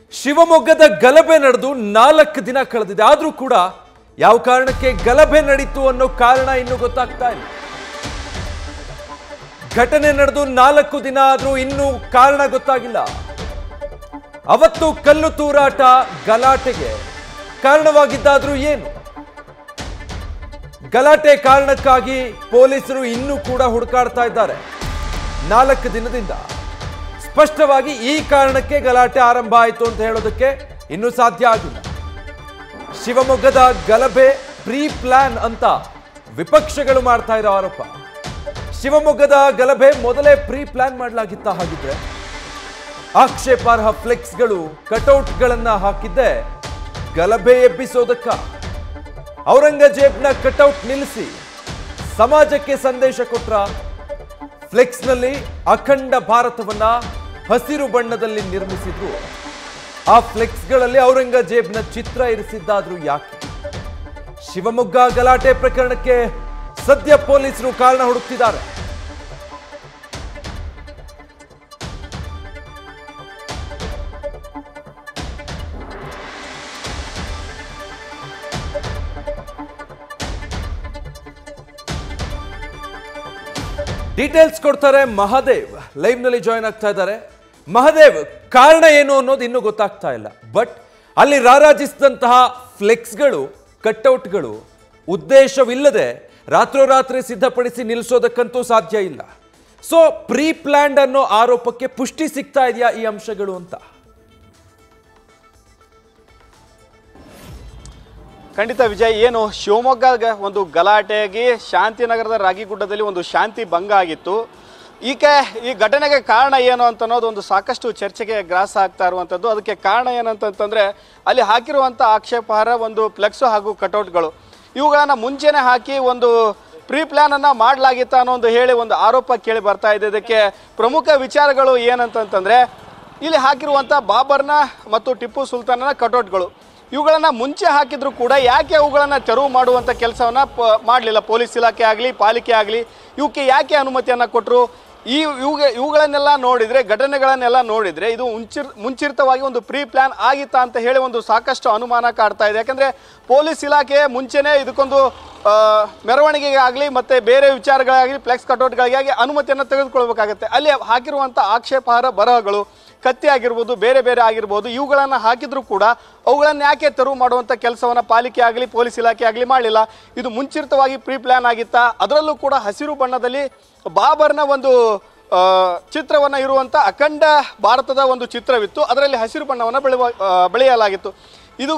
ಶಿವಮೊಗ್ಗದ ಗಲಭೆ ನಡೆದು ನಾಲ್ಕು ದಿನ ಕಳೆದಿದೆ ಆದ್ರೂ ಕೂಡ ಯಾವ ಕಾರಣಕ್ಕೆ ಗಲಭೆ ನಡೀತು ಅನ್ನೋ ಕಾರಣ ಇನ್ನೂ ಗೊತ್ತಾಗ್ತಾ ಇಲ್ಲ ಘಟನೆ ನಡೆದು ನಾಲ್ಕು ದಿನ ಆದ್ರೂ ಇನ್ನೂ ಕಾರಣ ಗೊತ್ತಾಗಿಲ್ಲ ಅವತ್ತು ಕಲ್ಲು ತೂರಾಟ ಗಲಾಟೆಗೆ ಕಾರಣವಾಗಿದ್ದಾದ್ರೂ ಏನು ಗಲಾಟೆ ಕಾರಣಕ್ಕಾಗಿ ಪೊಲೀಸರು ಇನ್ನೂ ಕೂಡ ಹುಡುಕಾಡ್ತಾ ಇದ್ದಾರೆ ನಾಲ್ಕು ದಿನದಿಂದ ಸ್ಪಷ್ಟವಾಗಿ ಈ ಕಾರಣಕ್ಕೆ ಗಲಾಟೆ ಆರಂಭ ಆಯಿತು ಅಂತ ಹೇಳೋದಕ್ಕೆ ಇನ್ನೂ ಸಾಧ್ಯ ಆಗಿಲ್ಲ ಶಿವಮೊಗ್ಗದ ಗಲಭೆ ಪ್ರೀ ಪ್ಲಾನ್ ಅಂತ ವಿಪಕ್ಷಗಳು ಮಾಡ್ತಾ ಇರೋ ಆರೋಪ ಶಿವಮೊಗ್ಗದ ಗಲಭೆ ಮೊದಲೇ ಪ್ರೀ ಪ್ಲಾನ್ ಮಾಡಲಾಗಿತ್ತ ಹಾಗಿದ್ರೆ ಆಕ್ಷೇಪಾರ್ಹ ಫ್ಲೆಕ್ಸ್ಗಳು ಕಟೌಟ್ಗಳನ್ನ ಹಾಕಿದ್ದೆ ಗಲಭೆ ಎಬ್ಬಿಸೋದಕ್ಕ ಔರಂಗಜೇಬ್ನ ಕಟೌಟ್ ನಿಲ್ಲಿಸಿ ಸಮಾಜಕ್ಕೆ ಸಂದೇಶ ಕೊಟ್ರ ಫ್ಲೆಕ್ಸ್ನಲ್ಲಿ ಅಖಂಡ ಭಾರತವನ್ನ ಹಸಿರು ಬಣ್ಣದಲ್ಲಿ ನಿರ್ಮಿಸಿದ್ರು ಆ ಫ್ಲೆಕ್ಸ್ಗಳಲ್ಲಿ ಔರಂಗಜೇಬ್ನ ಚಿತ್ರ ಇರಿಸಿದ್ದಾದ್ರೂ ಯಾಕೆ ಶಿವಮೊಗ್ಗ ಗಲಾಟೆ ಪ್ರಕರಣಕ್ಕೆ ಸದ್ಯ ಪೊಲೀಸರು ಕಾರಣ ಹುಡುಕ್ತಿದ್ದಾರೆ ಡೀಟೇಲ್ಸ್ ಕೊಡ್ತಾರೆ ಮಹಾದೇವ್ ಲೈವ್ ನಲ್ಲಿ ಜಾಯ್ನ್ ಆಗ್ತಾ ಇದ್ದಾರೆ ಮಹಾದೇವ್ ಕಾರಣ ಏನು ಅನ್ನೋದು ಇನ್ನೂ ಗೊತ್ತಾಗ್ತಾ ಇಲ್ಲ ಬಟ್ ಅಲ್ಲಿ ರಾರಾಜಿಸಿದಂತಹ ಫ್ಲೆಕ್ಸ್ಗಳು ಕಟ್ಔಟ್ಗಳು ಉದ್ದೇಶವಿಲ್ಲದೆ ರಾತ್ರೋರಾತ್ರಿ ಸಿದ್ಧಪಡಿಸಿ ನಿಲ್ಲಿಸೋದಕ್ಕಂತೂ ಸಾಧ್ಯ ಇಲ್ಲ ಸೊ ಪ್ರೀ ಪ್ಲಾನ್ಡ್ ಅನ್ನೋ ಆರೋಪಕ್ಕೆ ಪುಷ್ಟಿ ಸಿಗ್ತಾ ಇದೆಯಾ ಈ ಅಂಶಗಳು ಅಂತ ಖಂಡಿತ ವಿಜಯ್ ಏನು ಶಿವಮೊಗ್ಗ ಒಂದು ಗಲಾಟೆಯಾಗಿ ಶಾಂತಿನಗರದ ರಾಗಿಗುಡ್ಡದಲ್ಲಿ ಒಂದು ಶಾಂತಿ ಭಂಗ ಆಗಿತ್ತು ಈಕೆ ಈ ಘಟನೆಗೆ ಕಾರಣ ಏನು ಅಂತ ಅನ್ನೋದು ಒಂದು ಸಾಕಷ್ಟು ಚರ್ಚೆಗೆ ಗ್ರಾಸ ಆಗ್ತಾ ಇರುವಂಥದ್ದು ಅದಕ್ಕೆ ಕಾರಣ ಏನಂತಂತಂದ್ರೆ ಅಲ್ಲಿ ಹಾಕಿರುವಂಥ ಆಕ್ಷೇಪಾರ್ಹ ಒಂದು ಫ್ಲೆಕ್ಸ್ ಹಾಗೂ ಕಟೌಟ್ಗಳು ಇವುಗಳನ್ನು ಮುಂಚೆನೆ ಹಾಕಿ ಒಂದು ಪ್ರೀ ಪ್ಲಾನ್ ಅನ್ನ ಮಾಡಲಾಗಿತ್ತ ಅನ್ನೋ ಒಂದು ಹೇಳಿ ಒಂದು ಆರೋಪ ಕೇಳಿ ಬರ್ತಾ ಇದೆ ಇದಕ್ಕೆ ಪ್ರಮುಖ ವಿಚಾರಗಳು ಏನಂತಂತಂದ್ರೆ ಇಲ್ಲಿ ಹಾಕಿರುವಂಥ ಬಾಬರ್ನ ಮತ್ತು ಟಿಪ್ಪು ಸುಲ್ತಾನನ ಕಟೌಟ್ಗಳು ಇವುಗಳನ್ನು ಮುಂಚೆ ಹಾಕಿದ್ರು ಕೂಡ ಯಾಕೆ ಅವುಗಳನ್ನು ತೆರವು ಮಾಡುವಂಥ ಕೆಲಸವನ್ನು ಪ ಮಾಡಲಿಲ್ಲ ಪೊಲೀಸ್ ಇಲಾಖೆ ಆಗಲಿ ಪಾಲಿಕೆ ಆಗಲಿ ಇವಕ್ಕೆ ಯಾಕೆ ಅನುಮತಿಯನ್ನು ಕೊಟ್ಟರು ಈ ಇವುಗೆ ಇವುಗಳನ್ನೆಲ್ಲ ನೋಡಿದರೆ ಘಟನೆಗಳನ್ನೆಲ್ಲ ನೋಡಿದರೆ ಇದು ಮುಂಚಿರ್ ಮುಂಚಿತವಾಗಿ ಒಂದು ಪ್ರೀ ಪ್ಲಾನ್ ಆಗಿತ್ತಾ ಅಂತ ಹೇಳಿ ಒಂದು ಸಾಕಷ್ಟು ಅನುಮಾನ ಕಾಡ್ತಾ ಇದೆ ಯಾಕಂದರೆ ಪೊಲೀಸ್ ಇಲಾಖೆ ಮುಂಚೆನೇ ಇದಕ್ಕೊಂದು ಆ, ಮೆರವಣಿಗೆಗೆ ಆಗಲಿ ಮತ್ತು ಬೇರೆ ವಿಚಾರಗಳಾಗಲಿ ಫ್ಲೆಕ್ಸ್ ಕಟೌಟ್ಗಳಿಗಾಗಿ ಅನುಮತಿಯನ್ನು ತೆಗೆದುಕೊಳ್ಬೇಕಾಗತ್ತೆ ಅಲ್ಲಿ ಹಾಕಿರುವಂಥ ಆಕ್ಷೇಪಾರ್ಹ ಬರಹಗಳು ಕತ್ತಿ ಆಗಿರ್ಬೋದು ಬೇರೆ ಬೇರೆ ಆಗಿರ್ಬೋದು ಇವುಗಳನ್ನು ಹಾಕಿದ್ರು ಕೂಡ ಅವುಗಳನ್ನು ಯಾಕೆ ತೆರವು ಮಾಡುವಂಥ ಕೆಲಸವನ್ನು ಪಾಲಿಕೆ ಆಗಲಿ ಪೊಲೀಸ್ ಇಲಾಖೆ ಆಗಲಿ ಮಾಡಲಿಲ್ಲ ಇದು ಮುಂಚಿತವಾಗಿ ಪ್ರೀ ಪ್ಲಾನ್ ಆಗಿತ್ತಾ ಅದರಲ್ಲೂ ಕೂಡ ಹಸಿರು ಬಣ್ಣದಲ್ಲಿ ಬಾಬರ್ನ ಒಂದು ಆ, ಚಿತ್ರವನ್ನ ಇರುವಂಥ ಅಖಂಡ ಭಾರತದ ಒಂದು ಚಿತ್ರವಿತ್ತು ಅದರಲ್ಲಿ ಹಸಿರು ಬಣ್ಣವನ್ನು ಬೆಳೆಯುವ ಆ, ಬೆಳೆಯಲಾಗಿತ್ತು ಇದು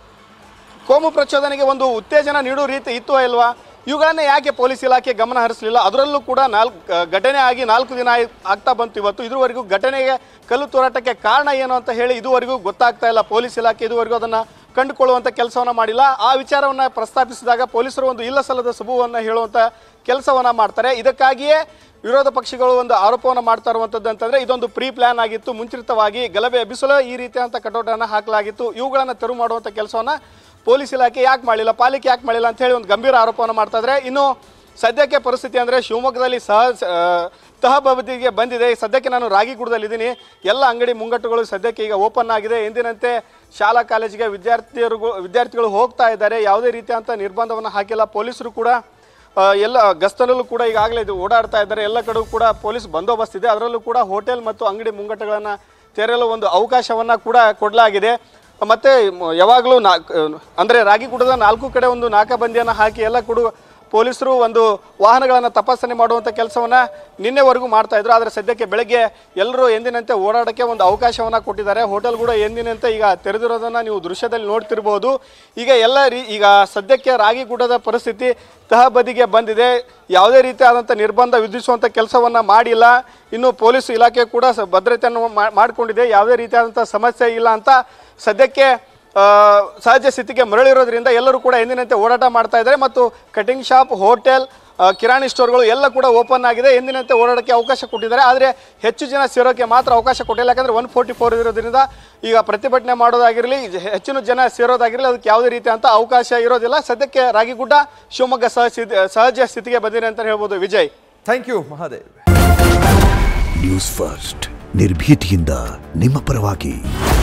ಕೋಮು ಪ್ರಚೋದನೆಗೆ ಒಂದು ಉತ್ತೇಜನ ನೀಡುವ ರೀತಿ ಇತ್ತು ಅಲ್ವಾ ಇವುಗಳನ್ನ ಯಾಕೆ ಪೊಲೀಸ್ ಇಲಾಖೆ ಗಮನ ಹರಿಸಲಿಲ್ಲ ಅದರಲ್ಲೂ ಕೂಡ ನಾಲ್ಕು ಘಟನೆ ಆಗಿ ನಾಲ್ಕು ದಿನ ಆಯ್- ಆಗ್ತಾ ಬಂತು ಇವತ್ತು ಇದುವರೆಗೂ ಘಟನೆಗೆ ಕಲ್ಲು ತೂರಾಟಕ್ಕೆ ಕಾರಣ ಏನು ಅಂತ ಹೇಳಿ ಇದುವರೆಗೂ ಗೊತ್ತಾಗ್ತಾ ಇಲ್ಲ ಪೊಲೀಸ್ ಇಲಾಖೆ ಇದುವರೆಗೂ ಅದನ್ನು ಕಂಡುಕೊಳ್ಳುವಂಥ ಕೆಲಸವನ್ನು ಮಾಡಿಲ್ಲ ಆ ವಿಚಾರವನ್ನು ಪ್ರಸ್ತಾಪಿಸಿದಾಗ ಪೊಲೀಸರು ಒಂದು ಇಲ್ಲ ಸಲ್ಲದ ಸುಬುವನ್ನು ಹೇಳುವಂಥ ಕೆಲಸವನ್ನು ಮಾಡ್ತಾರೆ ಇದಕ್ಕಾಗಿಯೇ ವಿರೋಧ ಪಕ್ಷಗಳು ಒಂದು ಆರೋಪವನ್ನು ಮಾಡ್ತಾ ಇರುವಂಥದ್ದು ಅಂತಂದರೆ ಇದೊಂದು ಪ್ರೀ ಪ್ಲಾನ್ ಆಗಿತ್ತು ಮುಂಚಿತವಾಗಿ ಗಲಭೆ ಎಬ್ಬಿಸಲು ಈ ರೀತಿಯಾದಂಥ ಕಟೌಟನ್ನು ಹಾಕಲಾಗಿತ್ತು ಇವುಗಳನ್ನು ತೆರವು ಮಾಡುವಂಥ ಕೆಲಸವನ್ನು ಪೊಲೀಸ್ ಇಲಾಖೆ ಯಾಕೆ ಮಾಡಿಲ್ಲ ಪಾಲಿಕೆ ಯಾಕೆ ಮಾಡಿಲ್ಲ ಅಂತ ಹೇಳಿ ಒಂದು ಗಂಭೀರ ಆರೋಪವನ್ನು ಮಾಡ್ತಾ ಇದ್ದಾರೆ ಇನ್ನು ಸದ್ಯಕ್ಕೆ ಪರಿಸ್ಥಿತಿ ಅಂದರೆ ಶಿವಮೊಗ್ಗದಲ್ಲಿ ಸಹ ಆ, ತಹಬದಿಗೆ ಬಂದಿದೆ ಸದ್ಯಕ್ಕೆ ನಾನು ರಾಗಿಗುಡದಲ್ಲಿದ್ದೀನಿ ಎಲ್ಲ ಅಂಗಡಿ ಮುಂಗಟ್ಟುಗಳು ಸದ್ಯಕ್ಕೆ ಈಗ ಓಪನ್ ಆಗಿದೆ ಎಂದಿನಂತೆ ಶಾಲಾ ಕಾಲೇಜಿಗೆ ವಿದ್ಯಾರ್ಥಿಯರು ವಿದ್ಯಾರ್ಥಿಗಳು ಹೋಗ್ತಾ ಇದ್ದಾರೆ ಯಾವುದೇ ರೀತಿಯಾದಂಥ ನಿರ್ಬಂಧವನ್ನು ಹಾಕಿಲ್ಲ ಪೊಲೀಸರು ಕೂಡ ಆ, ಎಲ್ಲ ಗಸ್ತನಲ್ಲೂ ಕೂಡ ಈಗಾಗಲೇ ಇದು ಓಡಾಡ್ತಾ ಇದ್ದಾರೆ ಎಲ್ಲ ಕಡೆಗೂ ಕೂಡ ಪೊಲೀಸ್ ಬಂದೋಬಸ್ತ್ ಇದೆ ಅದರಲ್ಲೂ ಕೂಡ ಹೋಟೆಲ್ ಮತ್ತು ಅಂಗಡಿ ಮುಂಗಟ್ಟುಗಳನ್ನು ತೆರೆಯಲು ಒಂದು ಅವಕಾಶವನ್ನು ಕೂಡ ಕೊಡಲಾಗಿದೆ ಮತ್ತು ಯಾವಾಗಲೂ ನಾ ಅಂದರೆ ರಾಗಿಗುಡದ ನಾಲ್ಕು ಕಡೆ ಒಂದು ನಾಕಾಬಂದಿಯನ್ನು ಹಾಕಿ ಎಲ್ಲ ಕೂಡ ಪೊಲೀಸರು ಒಂದು ವಾಹನಗಳನ್ನು ತಪಾಸಣೆ ಮಾಡುವಂಥ ಕೆಲಸವನ್ನು ನಿನ್ನೆವರೆಗೂ ಮಾಡ್ತಾ ಇದ್ರು ಆದರೆ ಸದ್ಯಕ್ಕೆ ಬೆಳಗ್ಗೆ ಎಲ್ಲರೂ ಎಂದಿನಂತೆ ಓಡಾಡೋಕ್ಕೆ ಒಂದು ಅವಕಾಶವನ್ನು ಕೊಟ್ಟಿದ್ದಾರೆ ಹೋಟೆಲ್ ಕೂಡ ಎಂದಿನಂತೆ ಈಗ ತೆರೆದಿರೋದನ್ನು ನೀವು ದೃಶ್ಯದಲ್ಲಿ ನೋಡ್ತಿರ್ಬೋದು ಈಗ ಎಲ್ಲ ರೀ ಈಗ ಸದ್ಯಕ್ಕೆ ರಾಗಿಗುಡ್ಡದ ಪರಿಸ್ಥಿತಿ ತಹಬದಿಗೆ ಬಂದಿದೆ ಯಾವುದೇ ರೀತಿಯಾದಂಥ ನಿರ್ಬಂಧ ವಿಧಿಸುವಂಥ ಕೆಲಸವನ್ನು ಮಾಡಿಲ್ಲ ಇನ್ನು ಪೊಲೀಸ್ ಇಲಾಖೆ ಕೂಡ ಸ- ಭದ್ರತೆಯನ್ನು ಮಾ- ಮಾಡಿಕೊಂಡಿದೆ ಯಾವುದೇ ರೀತಿಯಾದಂಥ ಸಮಸ್ಯೆ ಇಲ್ಲ ಅಂತ ಸದ್ಯಕ್ಕೆ ಆ, ಸಹಜ ಸ್ಥಿತಿಗೆ ಮರಳಿರೋದ್ರಿಂದ ಎಲ್ಲರೂ ಕೂಡ ಎಂದಿನಂತೆ ಓಡಾಟ ಮಾಡ್ತಾ ಇದ್ದಾರೆ ಮತ್ತು ಕಟಿಂಗ್ ಶಾಪ್ ಹೋಟೆಲ್ ಆ, ಕಿರಾಣಿ ಸ್ಟೋರ್ಗಳು ಎಲ್ಲ ಕೂಡ ಓಪನ್ ಆಗಿದೆ ಎಂದಿನಂತೆ ಓಡಾಡೋಕ್ಕೆ ಅವಕಾಶ ಕೊಟ್ಟಿದ್ದಾರೆ ಆದರೆ ಹೆಚ್ಚು ಜನ ಸೇರೋಕ್ಕೆ ಮಾತ್ರ ಅವಕಾಶ ಕೊಟ್ಟಿಲ್ಲ ಯಾಕಂದರೆ ಒನ್ ಫೋರ್ಟಿ ಫೋರ್ ಇರೋದ್ರಿಂದ ಈಗ ಪ್ರತಿಭಟನೆ ಮಾಡೋದಾಗಿರಲಿ ಜ- ಹೆಚ್ಚಿನ ಜನ ಸೇರೋದಾಗಿರಲಿ ಅದಕ್ಕೆ ಯಾವುದೇ ರೀತಿಯಂಥ ಅವಕಾಶ ಇರೋದಿಲ್ಲ ಸದ್ಯಕ್ಕೆ ರಾಗಿಗುಡ್ಡ ಶಿವಮೊಗ್ಗ ಸಹ ಸ್ಥಿತಿ- ಸಹಜ ಸ್ಥಿತಿಗೆ ಬಂದಿದೆ ಅಂತ ಹೇಳ್ಬೋದು Vijay thank you Mahadev news first ನಿರ್ಭೀತಿಯಿಂದ ನಿಮ್ಮ ಪರವಾಗಿ